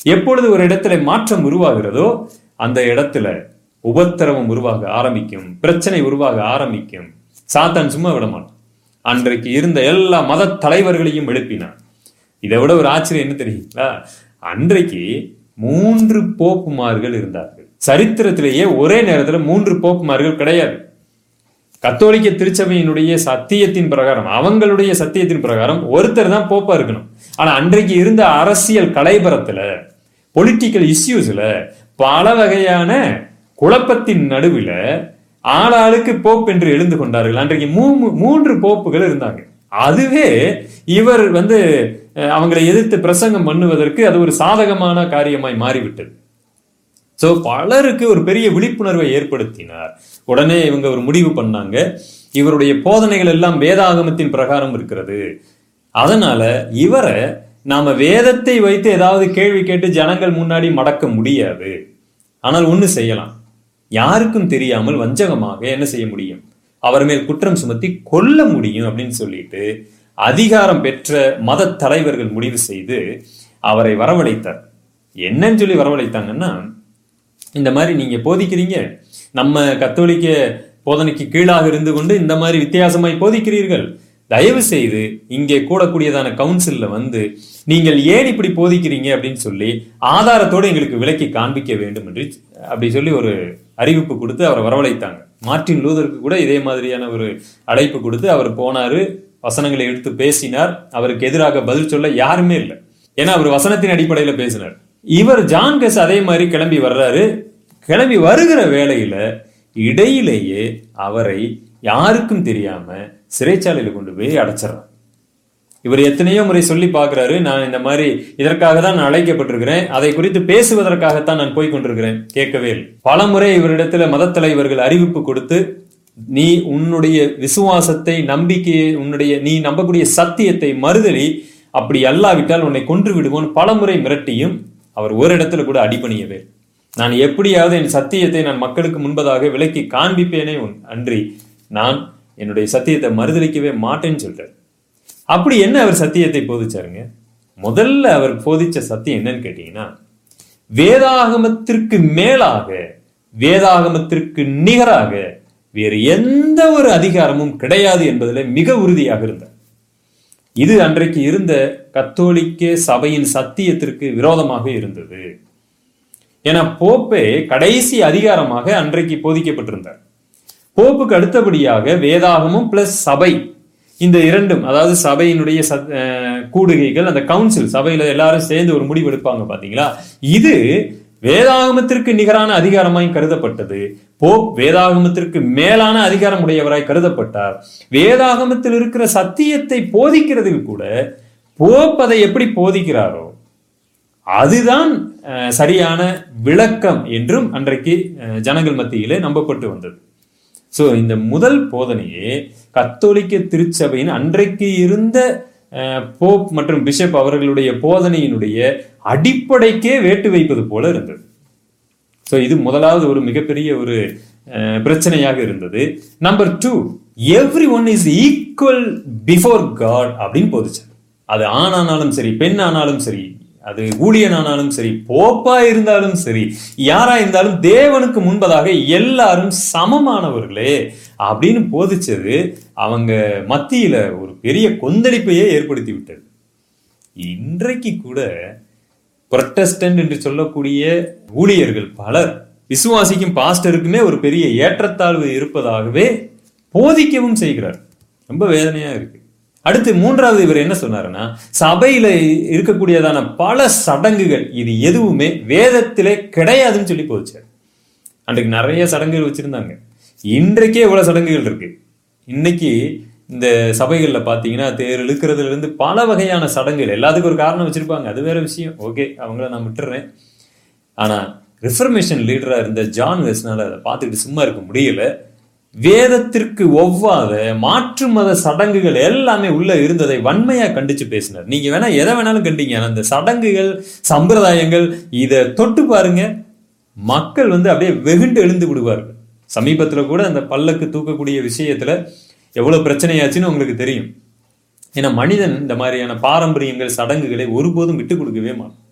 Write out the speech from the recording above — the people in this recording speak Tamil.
எப்பொழுது ஒரு இடத்துல மாற்றம் உருவாகிறதோ அந்த இடத்துல உபத்திரவம் உருவாக ஆரம்பிக்கும் பிரச்சனை உருவாக ஆரம்பிக்கும் சாத்தான் சும்மா விட மாட்டான் அன்றைக்கு இருந்த எல்லா மத தலைவர்களையும் எழுப்பினான் இதை விட ஒரு ஆச்சரியம் என்ன தெரியுங்களா அன்றைக்கு மூன்று போப்புமார்கள் இருந்தார்கள் சரித்திரத்திலேயே ஒரே நேரத்துல மூன்று போப்புமார்கள் கிடையாது கத்தோலிக்க திருச்சபையினுடைய சத்தியத்தின் பிரகாரம் அவங்களுடைய சத்தியத்தின் பிரகாரம் ஒருத்தர் தான் போப்பா இருக்கணும் ஆனா அன்றைக்கு இருந்த அரசியல் கலைபரத்துல பொலிட்டிக்கல் இஷ்யூஸ்ல பல வகையான குழப்பத்தின் நடுவில் ஆளாளுக்கு போப் என்று எழுந்து கொண்டார்கள் அன்றைக்கு மூ- மூன்று போப்புகள் இருந்தாங்க அதுவே இவர் வந்து அஹ், அவங்களை எதிர்த்து பிரசங்கம் பண்ணுவதற்கு அது ஒரு சாதகமான காரியமாய் மாறிவிட்டது சோ பலருக்கு ஒரு பெரிய விழிப்புணர்வை ஏற்படுத்தினார் உடனே இவங்க ஒரு முடிவு பண்ணாங்க இவருடைய போதனைகள் எல்லாம் வேதாகமத்தின் பிரகாரம் இருக்கிறது அதனால இவரை நாம வேதத்தை வைத்து ஏதாவது கேள்வி கேட்டு ஜனங்கள் முன்னாடி மடக்க முடியாது ஆனால் ஒண்ணு செய்யலாம் யாருக்கும் தெரியாமல் வஞ்சகமாக என்ன செய்ய முடியும் அவர் மேல் குற்றம் சுமத்தி கொல்ல முடியும் அப்படின்னு சொல்லிட்டு அதிகாரம் பெற்ற மத தலைவர்கள் முடிவு செய்து அவரை வரவழைத்தார் என்னன்னு சொல்லி வரவழைத்தாங்கன்னா இந்த மாதிரி நீங்க போதிக்கிறீங்க நம்ம கத்தோலிக்க போதனைக்கு கீழாக இருந்து கொண்டு இந்த மாதிரி வித்தியாசமாய் போதிக்கிறீர்கள் தயவு செய்து இங்கே கூடக்கூடியதான கவுன்சில்ல வந்து நீங்கள் ஏன் இப்படி போதிக்கிறீங்க அப்படின்னு சொல்லி ஆதாரத்தோடு எங்களுக்கு விலக்கி காண்பிக்க வேண்டும் என்று அப்படி சொல்லி ஒரு அறிவிப்பு கொடுத்து அவரை வரவழைத்தாங்க மார்ட்டின் லூதருக்கு கூட இதே மாதிரியான ஒரு அழைப்பு கொடுத்து அவர் போனாரு வசனங்களை எடுத்து பேசினார் அவருக்கு எதிராக பதில் சொல்ல யாருமே இல்லை ஏன்னா அவர் வசனத்தின் அடிப்படையில பேசினார் இவர் ஜான் கஸ் அதே மாதிரி கிளம்பி வர்றாரு கிளம்பி வருகிற வேளையில இடையிலேயே அவரை யாருக்கும் தெரியாம சிறைச்சாலையில கொண்டு போய் அடைச்சிடறான் இவர் எத்தனையோ முறை சொல்லி பார்க்கிறாரு நான் இந்த மாதிரி இதற்காக தான் நான் அழைக்கப்பட்டிருக்கிறேன் அதை குறித்து பேசுவதற்காகத்தான் நான் போய் கொண்டிருக்கிறேன் கேட்கவே இல்லை பல முறை இவரிடத்துல மதத் தலைவர்கள் அறிவிப்பு கொடுத்து நீ உன்னுடைய விசுவாசத்தை நம்பிக்கையை உன்னுடைய நீ நம்பக்கூடிய சத்தியத்தை மறுதலி அப்படி அல்லாவிட்டால் உன்னை கொன்று விடுவோன் பல முறை மிரட்டியும் அவர் ஒரு இடத்துல கூட அடிபணியவே இல்லை. நான் எப்படியாவது என் சத்தியத்தை நான் மக்களுக்கு முன்பதாக விலக்கி காண்பிப்பேனே உன் அன்றி நான் என்னுடைய சத்தியத்தை மறுதலிக்கவே மாட்டேன்னு சொல்றாரு அப்படி என்ன அவர் சத்தியத்தை போதிச்சாருங்க முதல்ல அவர் போதிச்ச சத்தியம் என்னன்னு கேட்டீங்கன்னா வேதாகமத்திற்கு மேலாக வேதாகமத்திற்கு நிகராக வேறு எந்த ஒரு அதிகாரமும் கிடையாது என்பதில் மிக உறுதியாக இருந்தார் இது அன்றைக்கு இருந்த கத்தோலிக்க சபையின் சத்தியத்திற்கு விரோதமாக இருந்தது ஏன்னா போப்பே கடைசி அதிகாரமாக அன்றைக்கு போதிக்கப்பட்டிருந்தார் போப்புக்கு அடுத்தபடியாக வேதாகமும் பிளஸ் சபை இந்த இரண்டும் அதாவது சபையினுடைய சத்- அஹ் கூடுகைகள் அந்த கவுன்சில் சபையில எல்லாரும் சேர்ந்து ஒரு முடிவு எடுப்பாங்க பாத்தீங்களா இது வேதாகமத்திற்கு நிகரான அதிகாரமாய் கருதப்பட்டது போப் வேதாகமத்திற்கு மேலான அதிகாரம் உடையவராய் கருதப்பட்டார் வேதாகமத்தில் இருக்கிற சத்தியத்தை போதிக்கிறதில் கூட போப் அதை எப்படி போதிக்கிறாரோ அதுதான் அஹ், சரியான விளக்கம் என்றும் அன்றைக்கு அஹ், ஜனங்கள் மத்தியிலே நம்பப்பட்டு வந்தது சோ இந்த முதல் போதனையே கத்தோலிக்க திருச்சபையின் அன்றைக்கு இருந்த அஹ், போப் மற்றும் பிஷப் அவர்களுடைய போதனையினுடைய அடிப்படைக்கே வேட்டு வைப்பது போல இருந்தது சோ இது முதலாவது ஒரு மிகப்பெரிய ஒரு அஹ், பிரச்சனையாக இருந்தது number two everyone is equal before God அப்படின்னு போதிச்சார் அது ஆணானாலும் சரி பெண் ஆனாலும் சரி அது ஊழியனானாலும் சரி போப்பா இருந்தாலும் சரி யாரா இருந்தாலும் தேவனுக்கு முன்பதாக எல்லாரும் சமமானவர்களே அப்படின்னு போதிச்சது அவங்க மத்தியில ஒரு பெரிய கொந்தளிப்பையே ஏற்படுத்தி விட்டது இன்றைக்கு கூட புரட்டஸ்டன்ட் என்று சொல்லக்கூடிய ஊழியர்கள் பலர் விசுவாசிக்கும் பாஸ்டருக்குமே ஒரு பெரிய ஏற்றத்தாழ்வு இருப்பதாகவே போதிக்கவும் செய்கிறார் ரொம்ப வேதனையா இருக்கு அடுத்து மூன்றாவது இவர் என்ன சொன்னாருன்னா சபையில இருக்கக்கூடியதான பல சடங்குகள் இது எதுவுமே வேதத்திலே கிடையாதுன்னு சொல்லி போச்சார் அன்றைக்கு நிறைய சடங்குகள் வச்சிருந்தாங்க இன்றைக்கே இவ்வளவு சடங்குகள் இருக்கு இன்னைக்கு இந்த சபைகள்ல பாத்தீங்கன்னா தேர் இழுக்கிறதுல இருந்து பல வகையான சடங்குகள் எல்லாத்துக்கும் ஒரு காரணம் வச்சிருப்பாங்க அது வேற விஷயம் ஓகே அவங்கள நான் விட்டுறேன் ஆனா ரிஃபர்மேஷன் லீடரா இருந்த ஜான் வெஸ்னால அதை பார்த்துக்கிட்டு சும்மா இருக்க முடியல வேதத்திற்கு ஒவ்வாத மாற்று மத சடங்குகள் எல்லாமே உள்ள இருந்ததை வன்மையா கண்டிச்சு பேசினார் நீங்க வேணா எதை வேணாலும் கண்டீங்க ஆனா அந்த சடங்குகள் சம்பிரதாயங்கள் இதை தொட்டு பாருங்க மக்கள் வந்து அப்படியே வெகுண்டு எழுந்து விடுவார்கள் சமீபத்துல கூட அந்த பல்லக்கு தூக்கக்கூடிய விஷயத்துல எவ்வளவு பிரச்சனையாச்சுன்னு உங்களுக்கு தெரியும் ஏன்னா மனிதன் இந்த மாதிரியான பாரம்பரியங்கள் சடங்குகளை ஒருபோதும் விட்டு கொடுக்கவே மாட்டான்